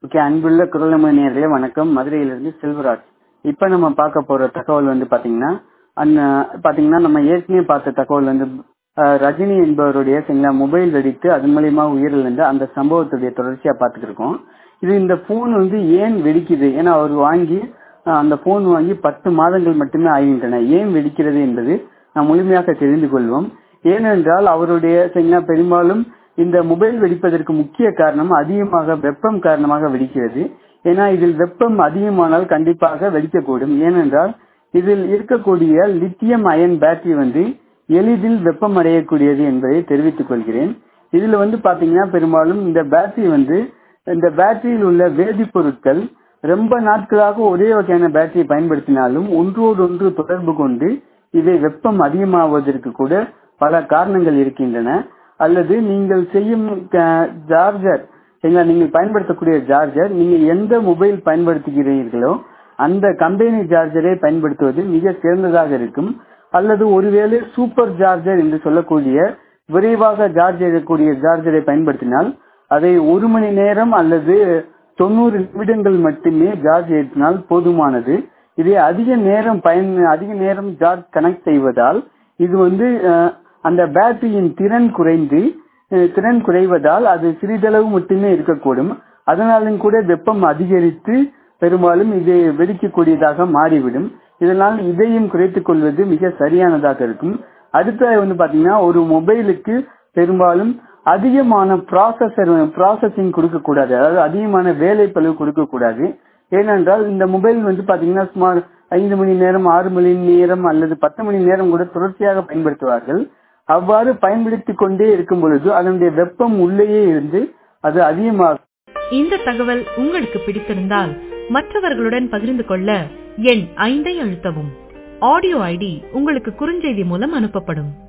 okay அன்புள்ள குரலமை நேர்களே வணக்கம் மதுரையிலிருந்து செல்வராஜ் இப்ப நம்ம பார்க்க போற தகவல் வந்து பாத்தீங்கன்னா அந்த பாத்தீங்கன்னா நம்ம ஏற்கனவே பார்த்த தகவல் வந்து அஹ், ரஜினி என்பவருடைய சரிங்களா மொபைல் வெடித்து அதன் மூலியமா உயிரிழந்த அந்த சம்பவத்துடைய தொடர்ச்சியா பார்த்துட்டு இருக்கோம் இது இந்த போன் வந்து ஏன் வெடிக்குது ஏன்னா அவர் வாங்கி அஹ், அந்த போன் வாங்கி பத்து மாதங்கள் மட்டுமே ஆகின்றன ஏன் வெடிக்கிறது என்பது நாம் முழுமையாக தெரிந்து கொள்வோம் ஏனென்றால் அவருடைய சரிங்களா பெரும்பாலும் இந்த மொபைல் வெடிப்பதற்கு முக்கிய காரணம் அதிகமாக வெப்பம் காரணமாக வெடிக்கிறது ஏன்னா இதில் வெப்பம் அதிகமானால் கண்டிப்பாக வெடிக்கக்கூடும் ஏனென்றால் இதில் இருக்கக்கூடிய லித்தியம் அயன் பேட்டரி வந்து எளிதில் வெப்பம் அடையக்கூடியது என்பதை தெரிவித்துக் கொள்கிறேன் இதுல வந்து பாத்தீங்கன்னா பெரும்பாலும் இந்த பேட்டரி வந்து இந்த பேட்டரியில் உள்ள வேதிப்பொருட்கள் ரொம்ப நாட்களாக ஒரே வகையான பேட்டரியை பயன்படுத்தினாலும் ஒன்றோடு ஒன்று தொடர்பு கொண்டு இதை வெப்பம் அதிகமாவதற்கு கூட பல காரணங்கள் இருக்கின்றன அல்லது நீங்கள் செய்யும் சார்ஜர் சரிங்களா நீங்கள் பயன்படுத்தக்கூடிய சார்ஜர் நீங்க எந்த மொபைல் பயன்படுத்துகிறீர்களோ அந்த கம்பெனி சார்ஜரை பயன்படுத்துவது மிக சிறந்ததாக இருக்கும் அல்லது ஒருவேளை சூப்பர் சார்ஜர் என்று சொல்லக்கூடிய விரைவாக சார்ஜ் செய்யக்கூடிய சார்ஜரை பயன்படுத்தினால் அதை ஒரு மணி நேரம் அல்லது தொண்ணூறு நிமிடங்கள் மட்டுமே சார்ஜ் ஏற்றினால் போதுமானது இதை அதிக நேரம் பயன் அதிக நேரம் சார்ஜ் கனெக்ட் செய்வதால் இது வந்து அஹ், அந்த பேட்டரியின் திறன் குறைந்து அஹ், திறன் குறைவதால் அது சிறிதளவு மட்டுமே இருக்கக்கூடும் அதனாலும் கூட வெப்பம் அதிகரித்து பெரும்பாலும் இது வெடிக்கக்கூடியதாக மாறிவிடும் இதனால் இதையும் குறைத்துக் கொள்வது மிக சரியானதாக இருக்கும் அடுத்தது வந்து பாத்தீங்கன்னா ஒரு மொபைலுக்கு பெரும்பாலும் அதிகமான ப்ராசஸர் ப்ராசஸிங் கொடுக்க கூடாது அதாவது அதிகமான வேலை பளு கொடுக்க கூடாது ஏனென்றால் இந்த மொபைல் வந்து பாத்தீங்கன்னா சுமார் ஐந்து மணி நேரம் ஆறு மணி நேரம் அல்லது பத்து மணி நேரம் கூட தொடர்ச்சியாக பயன்படுத்துவார்கள் அவ்வாறு பயன்படுத்திக் கொண்டே இருக்கும் பொழுது அதனுடைய வெப்பம் உள்ளேயே இருந்து அது அதிகமாக இந்த தகவல் உங்களுக்கு பிடித்திருந்தால் மற்றவர்களுடன் பகிர்ந்து கொள்ள எண் ஐந்தை அழுத்தவும் ஆடியோ ஐடி உங்களுக்கு குறுஞ்செய்தி மூலம் அனுப்பப்படும்